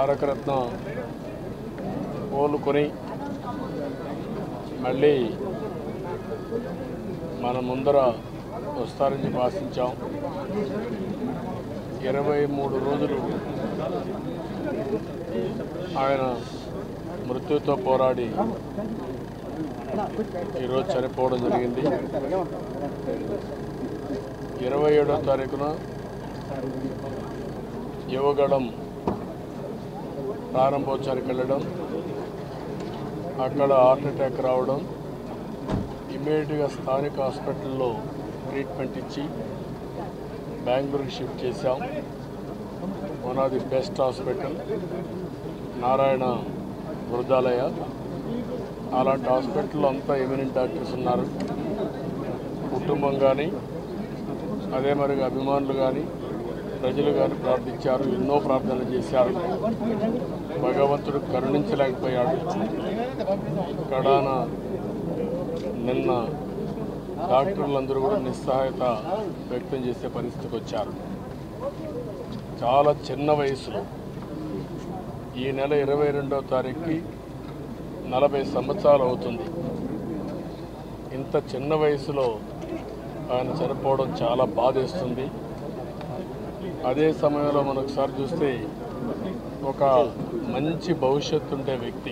తారకరత్న కోలుకొని మళ్ళీ మన ముందర వస్తారని చెప్పి ఆశించాం ఇరవై మూడు రోజులు ఆయన మృత్యుతో పోరాడి ఈరోజు చనిపోవడం జరిగింది ఇరవై ఏడో తారీఖున యువగడం ప్రారంభోత్సవానికి వెళ్ళడం అక్కడ హార్ట్ అటాక్ రావడం ఇమీడియట్గా స్థానిక హాస్పిటల్లో ట్రీట్మెంట్ ఇచ్చి బెంగళూరుకి షిఫ్ట్ చేశాం one of the best hospital Narayana Hrudayalaya అలాంటి హాస్పిటల్లో అంతా ఎమినెంట్ డాక్టర్స్ ఉన్నారు కుటుంబం కానీ అదే మరి అభిమానులు కానీ ప్రజలు కానీ ప్రార్థించారు ఎన్నో ప్రార్థనలు చేశారు భగవంతుడు కరుణించలేకపోయాడు కడాన నిన్న డాక్టర్లందరూ కూడా నిస్సహాయత వ్యక్తం చేసే పరిస్థితికి వచ్చారు చాలా చిన్న వయసులో ఈ నెల ఇరవై రెండవ తారీఖుకి నలభై సంవత్సరాలు అవుతుంది ఇంత చిన్న వయసులో ఆయన చనిపోవడం చాలా బాధేస్తుంది అదే సమయంలో మనం ఒకసారి చూస్తే ఒక మంచి భవిష్యత్తు ఉండే వ్యక్తి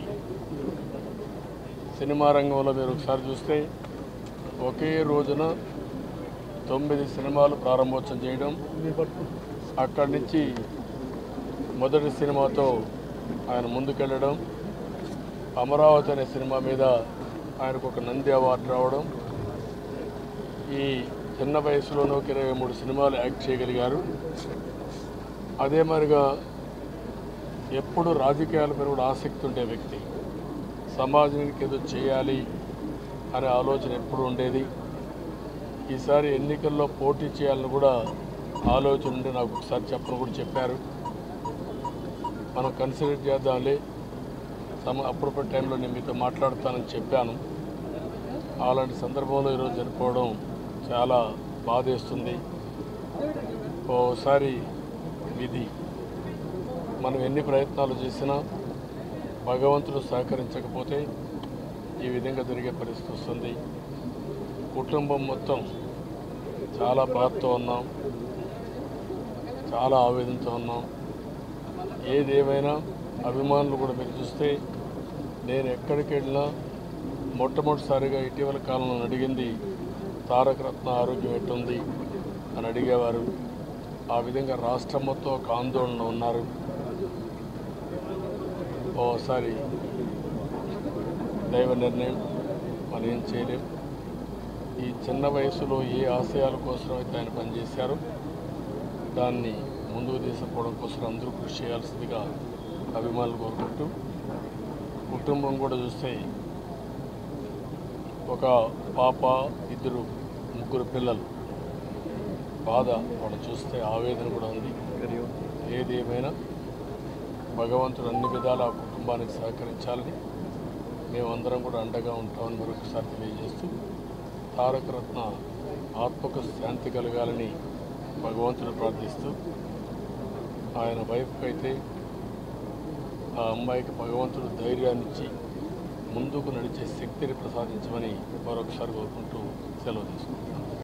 సినిమా రంగంలో మీరు ఒకసారి చూస్తే ఒకే రోజున తొమ్మిది సినిమాలు ప్రారంభోత్సవం చేయడం అక్కడి నుంచి మొదటి సినిమాతో ఆయన ముందుకెళ్ళడం అమరావతి అనే సినిమా మీద ఆయనకు ఒక నంది అవార్డు రావడం ఈ చిన్న వయసులోనే ఒక ఇరవై మూడు సినిమాలు యాక్ట్ చేయగలిగారు అదే మరిగా ఎప్పుడు రాజకీయాల మీద కూడా ఆసక్తి ఉండే వ్యక్తి సమాజానికి ఏదో చేయాలి అనే ఆలోచన ఎప్పుడు ఉండేది ఈసారి ఎన్నికల్లో పోటీ చేయాలని కూడా ఆలోచన ఉండి నాకు ఒకసారి చెప్పని కూడా చెప్పారు మనం కన్సిడర్ చేద్దాంలే సమ అప్పుడప్పుడు టైంలో నేను మీతో మాట్లాడతానని చెప్పాను అలాంటి సందర్భంలో ఈరోజు చనిపోవడం చాలా బాధేస్తుంది ఓసారి విధి మనం ఎన్ని ప్రయత్నాలు చేసినా భగవంతుడు సహకరించకపోతే ఈ విధంగా జరిగే పరిస్థితి వస్తుంది కుటుంబం మొత్తం చాలా బాధతో ఉన్నాం చాలా ఆవేదనతో ఉన్నాం ఏదేమైనా అభిమానులు కూడా మీరు చూస్తే నేను ఎక్కడికి వెళ్ళినా మొట్టమొదటిసారిగా ఇటీవల కాలంలో అడిగింది తారక రత్న ఆరోగ్యం ఎట్టుంది అని అడిగేవారు ఆ విధంగా రాష్ట్రం మొత్తం ఒక ఆందోళన ఉన్నారు ఓసారి దైవ నిర్ణయం మనం ఏం చేయలేం ఈ చిన్న వయసులో ఏ ఆశయాల కోసం అయితే ఆయన పనిచేశారో దాన్ని ముందుకు తీసుకుపోవడం కోసం అందరూ కృషి చేయాల్సిందిగా అభిమానులు కోరుకుంటూ కుటుంబం కూడా చూస్తే ఒక పాప ఇద్దరు ముగ్గురు పిల్లలు బాధ వాళ్ళు చూస్తే ఆవేదన కూడా ఉంది ఏది ఏమైనా భగవంతుడు అన్ని విధాల ఆ కుటుంబానికి సహకరించాలని మేమందరం కూడా అండగా ఉంటామని మరొకసారి తెలియజేస్తూ తారక రత్న ఆత్మకు శాంతి కలగాలని భగవంతుడు ప్రార్థిస్తూ ఆయన వైఫ్కి అయితే ఆ అమ్మాయికి భగవంతుడు ధైర్యాన్ని ఇచ్చి ముందుకు నడిచే శక్తిని ప్రసాదించమని మరొకసారి కోరుకుంటూ సెలవు తీసుకుంటున్నాను